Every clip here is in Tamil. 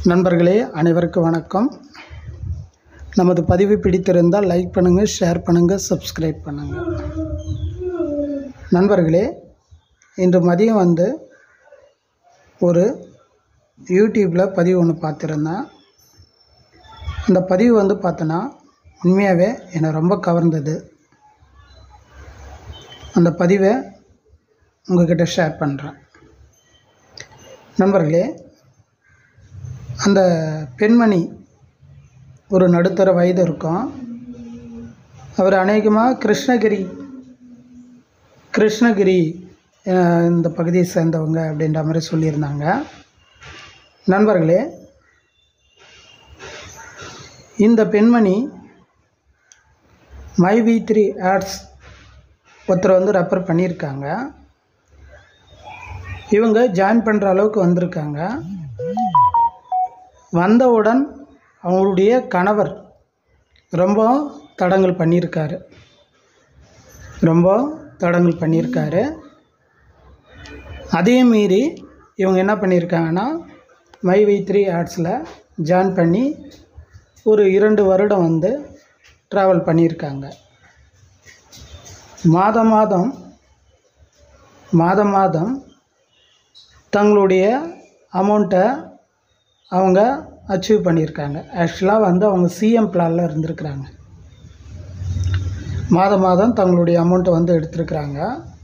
நண்பர்களே அனைவருக்கும் வணக்கம் நமது பதிவு பிடித்திருந்தால் லைக் பண்ணுங்கள் ஷேர் பண்ணுங்கள் சப்ஸ்கிரைப் பண்ணுங்கள் நண்பர்களே இன்று மதியம் வந்து ஒரு யூடியூப்பில் பதிவு ஒன்று பார்த்துருந்தேன் இந்த பதிவு வந்து பார்த்தோன்னா உண்மையாகவே என்னை ரொம்ப கவர்ந்தது அந்த பதிவை உங்ககிட்ட ஷேர் பண்ணுறேன் நண்பர்களே அந்த பெண்மணி ஒரு நடுத்தர வயது இருக்கும் அவர் அநேகமாக கிருஷ்ணகிரி கிருஷ்ணகிரி அஹ், இந்த பகுதியை சேர்ந்தவங்க அப்படின்ற மாதிரி சொல்லியிருந்தாங்க நண்பர்களே இந்த பெண்மணி மை வி த்ரீ ஆட்ஸ் ஒருத்தர் வந்து ரெஃபர் பண்ணியிருக்காங்க இவங்க ஜாயின் பண்ணுற அளவுக்கு வந்திருக்காங்க வந்தவுடன் அவங்களுடைய கணவர் ரொம்ப தடங்கல் பண்ணியிருக்காரு ரொம்ப தடங்கல் பண்ணியிருக்காரு அதே மீறி இவங்க என்ன பண்ணியிருக்காங்கன்னா மை வை த்ரீ ஆர்ட்ஸில் ஜாயின் பண்ணி ஒரு இரண்டு வருடம் வந்து ட்ராவல் பண்ணியிருக்காங்க மாதம் மாதம் மாதம் மாதம் தங்களுடைய அமௌண்ட்டை அவங்க அச்சீவ் பண்ணியிருக்காங்க ஆக்சுவலாக வந்து அவங்க சிஎம் பிளானில் இருந்திருக்கிறாங்க மாதம் மாதம் தங்களுடைய அமௌண்ட்டை வந்து எடுத்திருக்கிறாங்க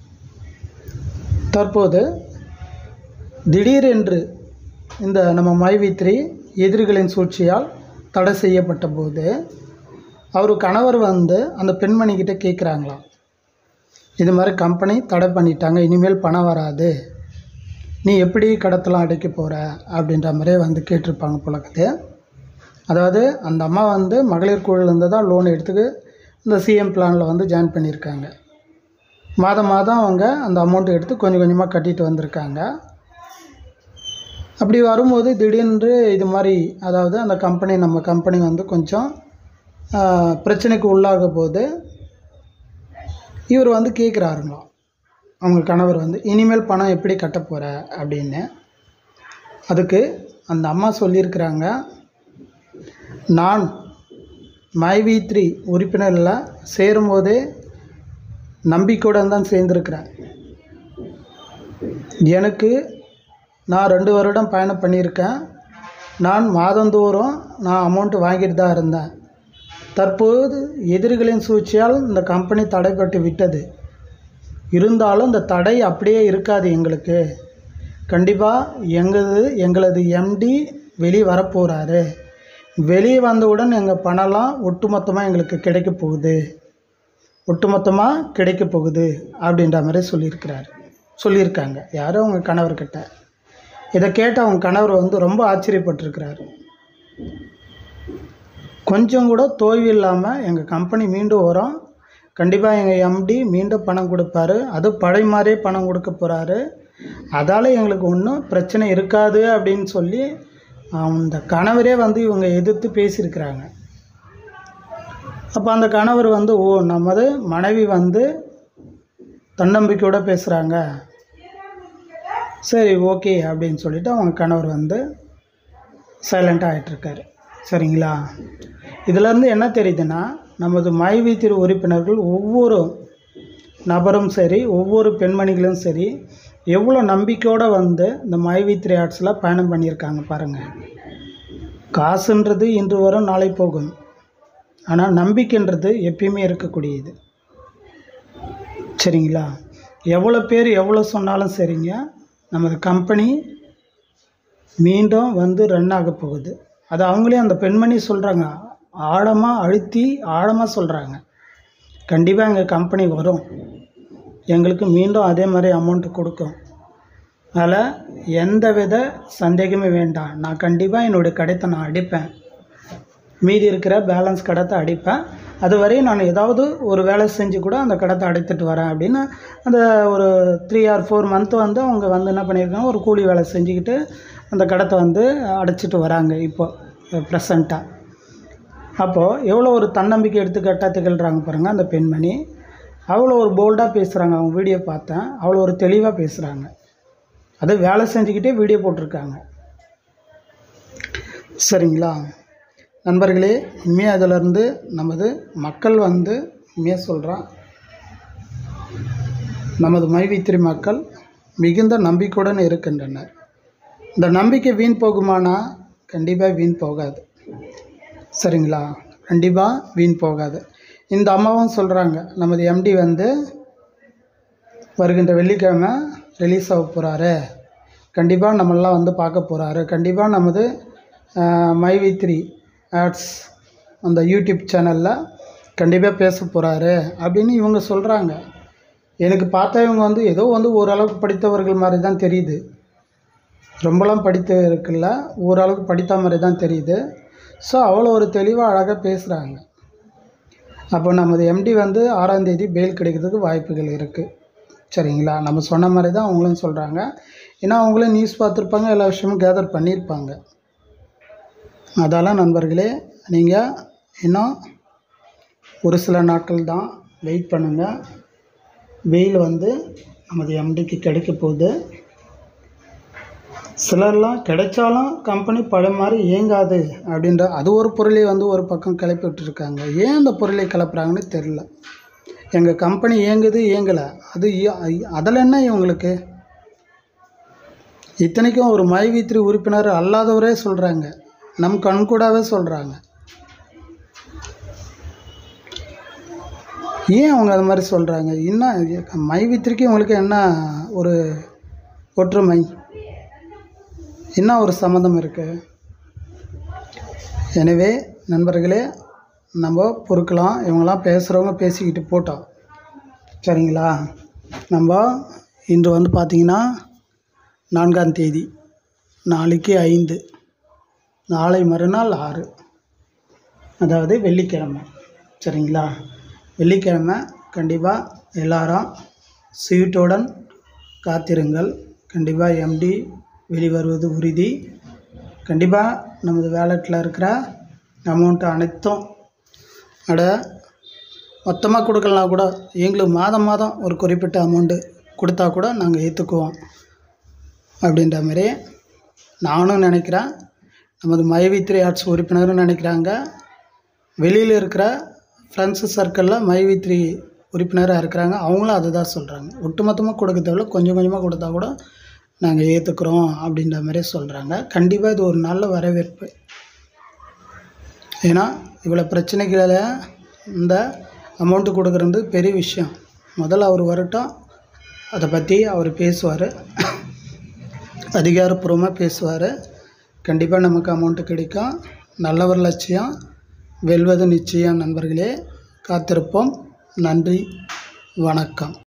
தற்போது திடீரென்று இந்த நம்ம மைவி த்ரீ எதிரிகளின் சூழ்ச்சியால் தடை செய்யப்பட்ட போது அவர் கணவர் வந்து அந்த பெண்மணிக்கிட்ட கேட்குறாங்களாம் இது மாதிரி கம்பெனி தடை பண்ணிட்டாங்க இனிமேல் பணம் வராது நீ எப்படி கடத்தலாம் அடைக்க போகிற அப்படின்ற மாதிரியே வந்து கேட்டிருப்பாங்க புழக்கத்து அதாவது அந்த அம்மா வந்து மகளிர் குழுலேருந்து தான் லோன் எடுத்துக்கு இந்த சிஎம் பிளானில் வந்து ஜாயின் பண்ணியிருக்காங்க மாதம் மாதம் அவங்க அந்த அமௌண்ட்டை எடுத்து கொஞ்சம் கொஞ்சமாக கட்டிட்டு வந்திருக்காங்க அப்படி வரும்போது திடீர்னு இது மாதிரி அதாவது அந்த கம்பெனி நம்ம கம்பெனி வந்து கொஞ்சம் ஆஹ், பிரச்சனைக்கு உள்ளாக போது இவர் வந்து கேட்குறாருங்களாம் அவங்க கணவர் வந்து இனிமேல் பணம் எப்படி கட்ட போகிற அப்படின்னு அதுக்கு அந்த அம்மா சொல்லியிருக்கிறாங்க நான் மைவி த்ரீ உறுப்பினரில் சேரும்போதே நம்பிக்கையுடன் தான் சேர்ந்துருக்கிறேன் எனக்கு நான் ரெண்டு வருடம் பயணம் பண்ணியிருக்கேன் நான் மாதந்தோறும் நான் அமௌண்ட்டு வாங்கிட்டு தான் இருந்தேன் தற்போது எதிரிகளின் சூழ்ச்சியால் இந்த கம்பெனி தடைப்பட்டு விட்டது இருந்தாலும் இந்த தடை அப்படியே இருக்காது எங்களுக்கு கண்டிப்பாக எங்களது எங்களது எம்டி வெளியே வரப்போகிறாரு வெளியே வந்தவுடன் எங்கள் பணம்லாம் ஒட்டுமொத்தமாக எங்களுக்கு கிடைக்க போகுது ஒட்டுமொத்தமாக கிடைக்க போகுது அப்படின்ற மாதிரி சொல்லியிருக்கிறாரு சொல்லியிருக்காங்க யாரும் அவங்க கணவர்கிட்ட இதை கேட்டு அவங்க கணவர் வந்து ரொம்ப ஆச்சரியப்பட்டிருக்கிறாரு கொஞ்சம் கூட தோய்வு இல்லாமல் எங்கள் கம்பெனி மீண்டும் வரும் கண்டிப்பாக எங்கள் எம்டி மீண்டும் பணம் கொடுப்பாரு அது பழைய மாதிரியே பணம் கொடுக்க போகிறாரு அதால் எங்களுக்கு ஒன்றும் பிரச்சனை இருக்காது அப்படின்னு சொல்லி அந்த கணவரே வந்து இவங்க எதிர்த்து பேசியிருக்கிறாங்க அப்போ அந்த கணவர் வந்து ஓ நமது மனைவி வந்து தன்னம்பிக்கையோடு பேசுகிறாங்க சரி ஓகே அப்படின்னு சொல்லிட்டு அவங்க கணவர் வந்து சைலண்ட்டாக ஆகிட்டுருக்காரு சரிங்களா இதிலேருந்து என்ன தெரியுதுன்னா நமது மைவி திரு உறுப்பினர்கள் ஒவ்வொரு நபரும் சரி ஒவ்வொரு பெண்மணிகளும் சரி எவ்வளோ நம்பிக்கையோடு வந்து இந்த மைவி த்ரீ ஆர்ட்ஸில் பயணம் பண்ணியிருக்காங்க பாருங்கள் காசுன்றது இன்று வரும் நாளை போகும் ஆனால் நம்பிக்கைன்றது எப்பயுமே இருக்கக்கூடியது சரிங்களா எவ்வளோ பேர் எவ்வளோ சொன்னாலும் சரிங்க நமது கம்பெனி மீண்டும் வந்து ரன் ஆக போகுது அது அவங்களே அந்த பெண்மணி சொல்கிறாங்க ஆழமாக அழுத்தி ஆழமாக சொல்கிறாங்க கண்டிப்பாக எங்கள் கம்பெனி வரும் எங்களுக்கு மீண்டும் அதே மாதிரி அமௌண்ட்டு கொடுக்கும் அதனால் எந்த வித சந்தேகமே வேண்டாம் நான் கண்டிப்பாக என்னுடைய கடைத்தை நான் அடிப்பேன் மீதி இருக்கிற பேலன்ஸ் கடத்தை அடிப்பேன் அது வரையும் நான் ஏதாவது ஒரு வேலை செஞ்சு கூட அந்த கடத்தை அடைத்துட்டு வரேன் அப்படின்னு அந்த ஒரு த்ரீ ஆர் ஃபோர் மந்த் வந்து அவங்க வந்து என்ன பண்ணியிருக்காங்க ஒரு கூலி வேலை செஞ்சுக்கிட்டு அந்த கடத்தை வந்து அடைச்சிட்டு வராங்க இப்போ ப்ரெசண்ட்டாக அப்போது எவ்வளோ ஒரு தன்னம்பிக்கை எடுத்துக்கிட்டா திகழ்கிறாங்க பாருங்கள் அந்த பெண்மணி அவ்வளோ ஒரு போல்டாக பேசுகிறாங்க அவங்க வீடியோ பார்த்தேன் அவ்வளோ ஒரு தெளிவாக பேசுகிறாங்க அது வேலை செஞ்சுக்கிட்டே வீடியோ போட்டிருக்காங்க சரிங்களா நண்பர்களே உண்மையாக அதிலிருந்து நமது மக்கள் வந்து உண்மையாக சொல்கிறான் நமது மைவித்திரி மக்கள் மிகுந்த நம்பிக்கையுடன் இருக்கின்றனர் இந்த நம்பிக்கை வீண் போகுமானா கண்டிப்பாக வீண் போகாது சரிங்களா கண்டிப்பாக வீண் போகாது இந்த அம்மாவும் சொல்கிறாங்க நமது எம்டி வந்து வருகின்ற வெள்ளிக்கிழமை ரிலீஸ் ஆக போகிறாரு கண்டிப்பாக நம்மளாம் வந்து பார்க்க போகிறாரு கண்டிப்பாக நமது மை வி த்ரீ ஆட்ஸ் அந்த யூடியூப் சேனலில் கண்டிப்பாக பேச போகிறாரு அப்படின்னு இவங்க சொல்கிறாங்க எனக்கு பார்த்தா இவங்க வந்து ஏதோ வந்து ஓரளவுக்கு படித்தவர்கள் மாதிரி தான் தெரியுது ரொம்பலாம் படித்து இருக்குல்ல ஓரளவுக்கு படித்த மாதிரி தான் தெரியுது ஸோ அவ்வளோ ஒரு தெளிவாக அழகாக பேசுகிறாங்க அப்போ நமது எம்டி வந்து ஆறாம் தேதி பெயில் கிடைக்கிறதுக்கு வாய்ப்புகள் இருக்குது சரிங்களா நம்ம சொன்ன மாதிரி தான் அவங்களும் சொல்கிறாங்க ஏன்னா அவங்களும் நியூஸ் பார்த்துருப்பாங்க எல்லா விஷயமும் கேதர் பண்ணியிருப்பாங்க அதால் நண்பர்களே நீங்கள் இன்னும் ஒரு சில நாட்கள் தான் வெயிட் பண்ணுங்கள் வெயில் வந்து நமது எம்டிக்கு கிடைக்க போகுது சிலர்லாம் கிடைச்சாலும் கம்பெனி பழைய மாதிரி இயங்காது அப்படின்ற அது ஒரு பொருளை வந்து ஒரு பக்கம் கிளப்பி விட்டுருக்காங்க ஏன் அந்த பொருளை கிளப்புறாங்கன்னு தெரில எங்கள் கம்பெனி இயங்குது இயங்கலை அது இய- அதில் என்ன இவங்களுக்கு இத்தனைக்கும் ஒரு மை த்ரீ உறுப்பினர் அல்லாதவரே சொல்கிறாங்க நம் கண்கூடாவே சொல்கிறாங்க ஏன் அவங்க அது மாதிரி சொல்கிறாங்க இன்னும் மை வித்திரிக்கு இவங்களுக்கு என்ன ஒரு ஒற்றுமை என்ன ஒரு சம்மந்தம் இருக்குது எனவே நண்பர்களே நம்ம பொறுக்கலாம் இவங்களாம் பேசுகிறவங்க பேசிக்கிட்டு போட்டோம் சரிங்களா நம்ம இன்று வந்து பார்த்திங்கன்னா நான்காம் தேதி நாளைக்கு ஐந்து நாளை மறுநாள் ஆறு அதாவது வெள்ளிக்கிழமை சரிங்களா வெள்ளிக்கிழமை கண்டிப்பாக எல்லாரும் சீட்டுடன் காத்திருங்கள் கண்டிப்பாக எம்டி வெளிவருவது உறுதி கண்டிப்பாக நமது வேலெட்டில் இருக்கிற அமௌண்ட்டு அனைத்தும் அட மொத்தமாக கொடுக்கலாம் கூட எங்களுக்கு மாதம் மாதம் ஒரு குறிப்பிட்ட அமௌண்ட்டு கொடுத்தா கூட நாங்கள் ஏற்றுக்குவோம் அப்படின்ற மாதிரி நானும் நினைக்கிறேன் நமது மைவித்ரி ஆர்ட்ஸ் உறுப்பினரும் நினைக்கிறாங்க வெளியில் இருக்கிற ஃப்ரெண்ட்ஸு சர்க்கிளில் மைவித்ரி உறுப்பினராக இருக்கிறாங்க அவங்களும் அதை தான் சொல்கிறாங்க ஒட்டுமொத்தமாக கொடுக்க தேவையில்ல கொஞ்சம் கொஞ்சமாக கொடுத்தா கூட நாங்கள் ஏற்றுக்குறோம் அப்படின்ற மாதிரி சொல்கிறாங்க கண்டிப்பாக இது ஒரு நல்ல வரவேற்பு ஏன்னா இவ்வளோ பிரச்சனைகளை இந்த அமௌண்ட்டு கொடுக்குறது பெரிய விஷயம் முதல்ல அவர் வரட்டும் அதை பற்றி அவர் பேசுவார் அதிகாரப்பூர்வமாக பேசுவார் கண்டிப்பாக நமக்கு அமௌண்ட்டு கிடைக்கும் நல்ல ஒரு லட்சியம் வெல்வது நிச்சயம் நண்பர்களே காத்திருப்போம் நன்றி வணக்கம்